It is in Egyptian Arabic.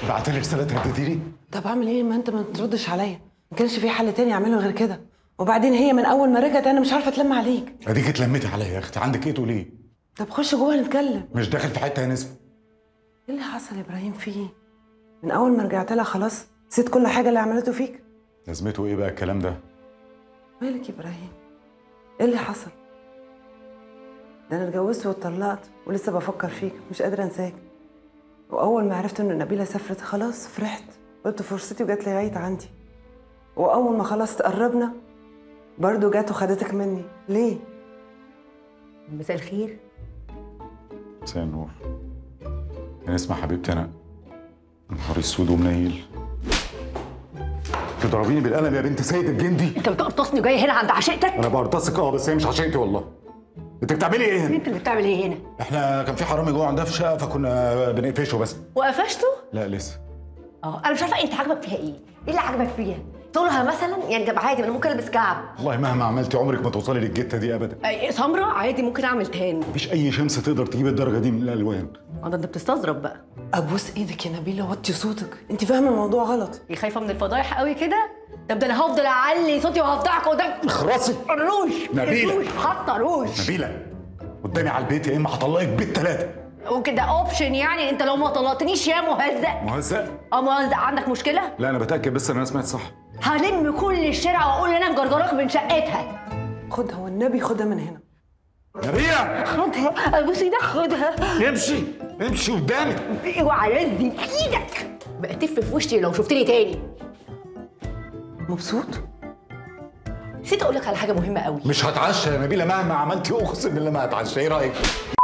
بعت لي رساله تهدديني طب اعمل ايه ما انت ما تردش عليا ما كانش في حل تاني اعمله غير كده وبعدين هي من اول ما رجعت انا مش عارفه اتلم عليك اديك اتلميتي عليا يا اختي عندك ايه تقوليه طب خش جوه نتكلم مش داخل في حته يا نسمه ايه اللي حصل يا ابراهيم فيه من اول ما رجعت لها خلاص نسيت كل حاجه اللي عملته فيك لازمته ايه بقى الكلام ده مالك يا ابراهيم ايه اللي حصل ده انا اتجوزت واتطلقت ولسه بفكر فيك مش قادره انساك واول ما عرفت ان نبيله سافرت خلاص فرحت قلت فرصتي وجات لي لغايه عندي واول ما خلاص تقربنا برضه جات وخدتك مني ليه مساء الخير مساء النور يا نسمه حبيبتي انا نهار اسود ومنيل تضربيني بالقلم يا بنت سيد الجندي انت بتقرطصني وجاي هنا عند عشيقتك انا برتصك اه بس هي مش عشيقتي والله انت بتعملي ايه هنا انت اللي بتعمل ايه هنا احنا كان في حرامي جوه عندها في الشقه فكنا بنقفشه بس وقفشته لا لسه اه انا مش عارفه انت عاجبك فيها ايه ايه اللي عاجبك فيها طولها مثلا يعني جاب عادي ما انا ممكن البس كعب والله مهما عملتي عمرك ما توصلي للجته دي ابدا أي- سمرة عادي ممكن اعمل تاني مفيش اي شمس تقدر تجيب الدرجه دي من الالوان اه ده انت بتستظرف بقى ابوس ايدك يا نبيله وطي صوتك انت فاهمه الموضوع غلط ايه خايفه من الفضايح قوي كده طب ده انا هفضل اعلي صوتي وهفضحك قدام اخرسي الروش نبيلة. الروش حاطه روش نبيله قدامي على البيت يا اما هطلقك بيت ثلاثه ممكن ده اوبشن يعني انت لو ما طلقتنيش يا مهزأ مهزأ اه مهزأ عندك مشكله لا انا بتاكد بس ان انا سمعت صح هلم كل الشارع واقول ان انا مجرجراك من شقتها خدها والنبي خدها من هنا نبيله خدها ابوس ايدك خدها امشي امشي قدامي اوعى رزي في ايدك بقى تف في وشي لو شفتني تاني مبسوط نسيت اقول لك على حاجه مهمه قوي مش هتعشى يا نبيله مهما عملتي اقسم بالله ما هتعشى ايه رايك